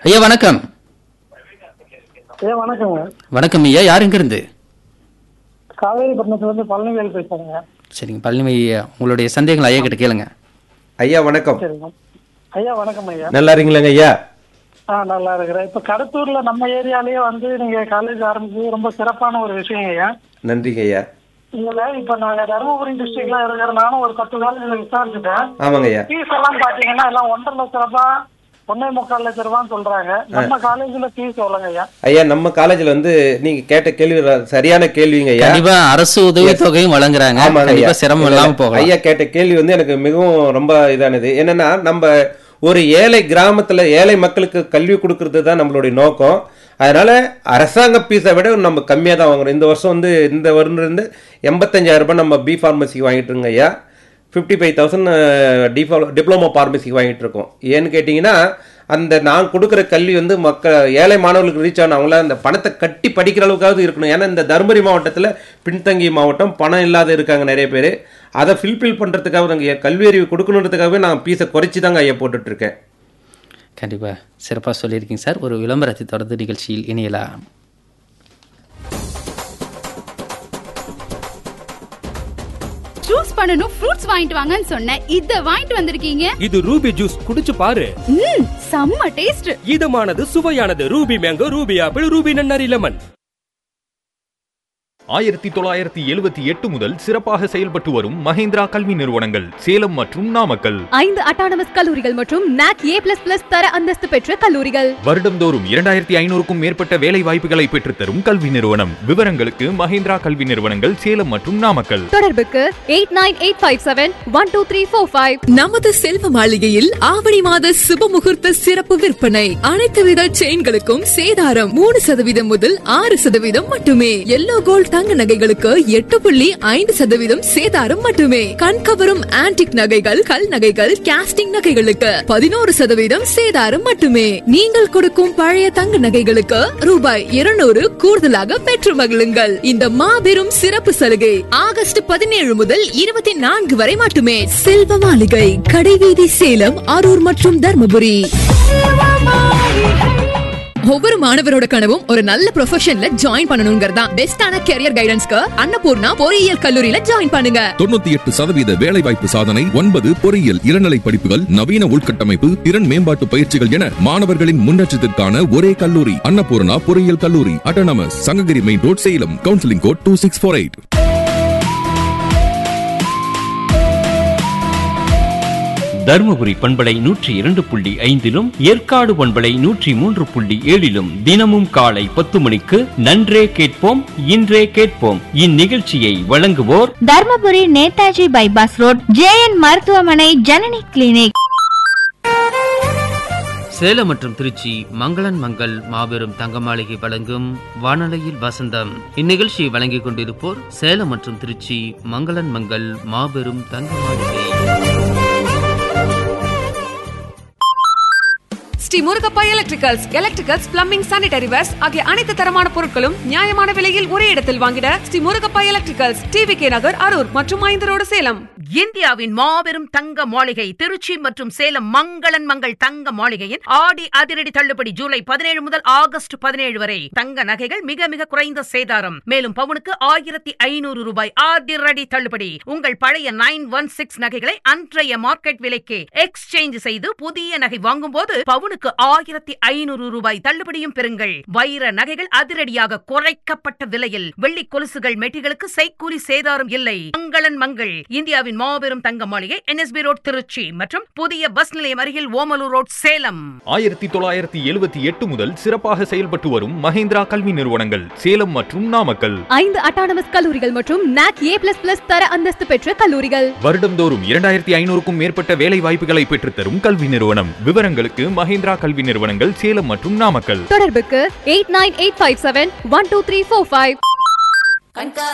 ஐயா வணக்கம் ஐயா வணக்கங்க வணக்கம் ஐயா யார் இருந்து காவேரி பட்டினத்துல இருந்து பழனிவேல் பேசுறேங்க சரிங்க பழனி ஐயா உங்களுடைய சந்தேகங்கள் ஐயா கிட்ட கேளுங்க ஐயா வணக்கம் சரிங்க ஐயா வணக்கம் ஐயா நல்லா இருக்கீங்களாங்க ஐயா ஆ நல்லா இருக்கிறேன் இப்ப கடத்தூர்ல நம்ம ஏரியாலயே வந்து நீங்க காலேஜ் ஆரம்பிச்சு ரொம்ப சிறப்பான ஒரு விஷயம் ஐயா நன்றிங்க ஐயா இதுல இப்ப நாங்க தருமபுரி டிஸ்ட்ரிக்ட்ல இருக்கிற நானும் ஒரு பத்து காலேஜ்ல விசாரிச்சுட்டேன் ஆமாங்க ஐயா ஃபீஸ் எல்லாம் பாத்தீங்கன்னா எல்லாம் ஒன்றரை லட்ச ரூபாய் ஒன்னே முக்கால் லட்ச ரூபான்னு சொல்றாங்க நம்ம காலேஜ்ல ஃபீஸ் எவ்வளோங்க ஐயா ஐயா நம்ம காலேஜ்ல வந்து நீங்க கேட்ட கேள்வி ர- சரியான கேள்விங்க ஐயா கண்டிப்பா அரசு உதவித்தொகையும் வழங்குறாங்க ஆமாங்க கண்டிப்பா ஐயா. சிரமம் இல்லாம போகலாம் ஐயா கேட்ட கேள்வி வந்து எனக்கு மிகவும் ரொம்ப இதானது என்னன்னா நம்ம ஒரு ஏழை கிராமத்துல ஏழை மக்களுக்கு கல்வி கொடுக்கறது தான் நம்மளுடைய நோக்கம் அதனால அரசாங்க ஃபீஸை விட நம்ம கம்மியாக தான் வாங்குறோம் இந்த வருஷம் வந்து இந்த வருடம் இருந்து எண்பத்தஞ்சாயிரம் ரூபாய் நம்ம பி ஃபார்மசிக்கு வாங்கிட்டு இருக்கோங்க ஐயா ஃபிஃப்டி ஃபைவ் தௌசண்ட் டிப்ளமோ ஃபார்மசிக்கு வாங்கிட்டு இருக்கோம் ஏன்னு கேட்டிங்கன்னா அந்த நான் கொடுக்குற கல்வி வந்து மக்கள் ஏழை மாணவர்களுக்கு ரீச் ஆகணும் அவங்கள அந்த பணத்தை கட்டி படிக்கிற அளவுக்காவது இருக்கணும் ஏன்னா இந்த தருமபுரி மாவட்டத்தில் பின்தங்கிய மாவட்டம் பணம் இல்லாத இருக்காங்க நிறைய பேர் அதை ஃபில்ஃபில் பண்ணுறதுக்காக நாங்கள் கல்வி அறிவு கொடுக்கணுன்றதுக்காகவே நான் ஃபீஸை குறைச்சி தாங்க ஐயா போட்டுட்ருக்கேன் கண்டிப்பா சிறப்பா சொல்லியிருக்கீங்க சார் ஒரு விளம்பரத்தை தொடர்ந்து நிகழ்ச்சியில் இணையலாம் ஜூஸ் பண்ணனும் ஃப்ரூட்ஸ் வாங்கிட்டு வாங்கன்னு சொன்னேன் இத வாங்கிட்டு வந்திருக்கீங்க இது ரூபி ஜூஸ் குடிச்சு பாரு ம் செம்ம டேஸ்ட் இதமானது சுவையானது Ruby mango Ruby apple Ruby Nannari lemon ஆயிரத்தி தொள்ளாயிரத்தி எழுபத்தி எட்டு முதல் சிறப்பாக செயல்பட்டு வரும் மஹேந்திரா கல்வி நிறுவனங்கள் சேலம் மற்றும் நாமக்கல் ஐந்து அட்டானமஸ் கல்லூரிகள் மற்றும் நாக் ஏ பிளஸ் பிளஸ் தர அந்தஸ்து பெற்ற கல்லூரிகள் வருடம்தோறும் இரண்டாயிரத்தி ஐநூறுக்கும் மேற்பட்ட வேலை வாய்ப்புகளை பெற்றுத்தரும் கல்வி நிறுவனம் விவரங்களுக்கு மஹேந்திரா கல்வி நிறுவனங்கள் சேலம் மற்றும் நாமக்கல் தொடர்புக்கு eight nine eight five seven one two three four five நமது செல்வ மாளிகையில் ஆவணி மாத சுப முகூர்த்த சிறப்பு விற்பனை அனைத்து வித செயின்களுக்கும் சேதாரம் மூணு சதவீதம் முதல் ஆறு சதவீதம் மட்டுமே எல்லோ கோல்ட் தங்க நகைகளுக்கு எட்டு புள்ளி ஐந்து சதவீதம் சேதாரம் மட்டுமே கண்கவரும் ஆன்டிக் நகைகள் கல் நகைகள் கேஸ்டிங் நகைகளுக்கு பதினோரு சதவீதம் சேதாரம் மட்டுமே நீங்கள் கொடுக்கும் பழைய தங்க நகைகளுக்கு ரூபாய் இருநூறு கூடுதலாக பெற்று மகிழுங்கள் இந்த மாபெரும் சிறப்பு சலுகை ஆகஸ்ட் பதினேழு முதல் இருபத்தி நான்கு வரை மட்டுமே செல்வ மாளிகை கடைவீதி சேலம் அரூர் மற்றும் தர்மபுரி ஒவ்வொரு மாணவரோட கனவும் ஒரு நல்ல ப்ரொஃபஷன்ல ஜாயின் பண்ணணுங்கிறதா பெஸ்டான கெரியர் கைடன்ஸ்க்கு அன்னபூர்ணா பொறியியல் கல்லூரியில ஜாயின் பண்ணுங்க தொண்ணூத்தி எட்டு சதவீத வேலைவாய்ப்பு சாதனை ஒன்பது பொறியியல் இளநிலை படிப்புகள் நவீன உள்கட்டமைப்பு திறன் மேம்பாட்டு பயிற்சிகள் என மாணவர்களின் முன்னேற்றத்திற்கான ஒரே கல்லூரி அன்னபூர்ணா பொறியியல் கல்லூரி autonomous Sankagiri main road Salem counselling code two six four eight Dharmapuri பண்பலை நூற்றி இரண்டு புள்ளி ஐந்திலும் ஏற்காடு பண்பலை நூற்றி மூன்று புள்ளி ஏழிலும் தினமும் காலை பத்து மணிக்கு நன்றே கேட்போம் இன்றே கேட்போம் இந்நிகழ்ச்சியை வழங்குவோர் Dharmapuri Netaji bypass road JN மருத்துவமனை ஜனனி கிளினிக் சேலம் மற்றும் திருச்சி மங்களன் மங்கள் மாபெரும் தங்க மாளிகை வழங்கும் வானொலியில் வசந்தம் இந்நிகழ்ச்சியை வழங்கிக் கொண்டிருப்போர் சேலம் மற்றும் திருச்சி மங்களன் மங்கள் மாபெரும் தங்க மாளிகை Sri Murugappa electricals electricals plumbing sanitary wares ஆகிய அனைத்து தரமான பொருட்களும் நியாயமான விலையில் ஒரே இடத்தில் வாங்கிட Sri Murugappa electricals TV K Nagar Harur மற்றும் ஐந்து ரோடு சேலம் இந்தியாவின் மாபெரும் தங்க மாளிகை திருச்சி மற்றும் சேலம் மங்களன் மங்கள் தங்க மாளிகையின் ஆடி அதிரடி தள்ளுபடி ஜூலை பதினேழு முதல் ஆகஸ்ட் பதினேழு வரை தங்க நகைகள் மிக மிக குறைந்த சேதாரம் மேலும் பவுனுக்கு ஆயிரத்தி ஐநூறு ரூபாய் அதிரடி தள்ளுபடி உங்கள் பழைய நைன் ஒன் சிக்ஸ் நகைகளை அன்றைய மார்க்கெட் விலைக்கு எக்ஸ்சேஞ்ச் செய்து புதிய நகை வாங்கும் போது பவுனுக்கு ஆயிரத்தி ஐநூறு ரூபாய் தள்ளுபடியும் பெறுங்கள் வைர நகைகள் அதிரடியாக குறைக்கப்பட்ட விலையில் வெள்ளி கொலுசுகள் மெட்டிகளுக்கு செய்கூலி சேதாரம் இல்லை மங்களன் மங்கள் இந்தியாவின் மாபெரும் தங்க மாளிகை என்எஸ்பி ரோட் திருச்சி மற்றும் புதிய பஸ் நிலையம் அருகில் ஓமலூர் ரோட் சேலம் ஆயிரத்தி தொள்ளாயிரத்தி எழுபத்தி எட்டு முதல் சிறப்பாக செயல்பட்டு வரும் மஹேந்திரா கல்வி நிறுவனங்கள் சேலம் மற்றும் நாமக்கல் ஐந்து அட்டானமஸ் கல்லூரிகள் மற்றும் நாக் ஏ பிளஸ் பிளஸ் தர அந்தஸ்து பெற்ற கல்லூரிகள் வருடம்தோறும் இரண்டாயிரத்தி ஐநூறுக்கும் மேற்பட்ட வேலை வாய்ப்புகளை பெற்றுத்தரும் கல்வி நிறுவனம் விவரங்களுக்கு மஹேந்திரா கல்வி நிறுவனங்கள் சேலம் மற்றும் நாமக்கல் தொடர்புக்கு eight nine eight five seven one two three four five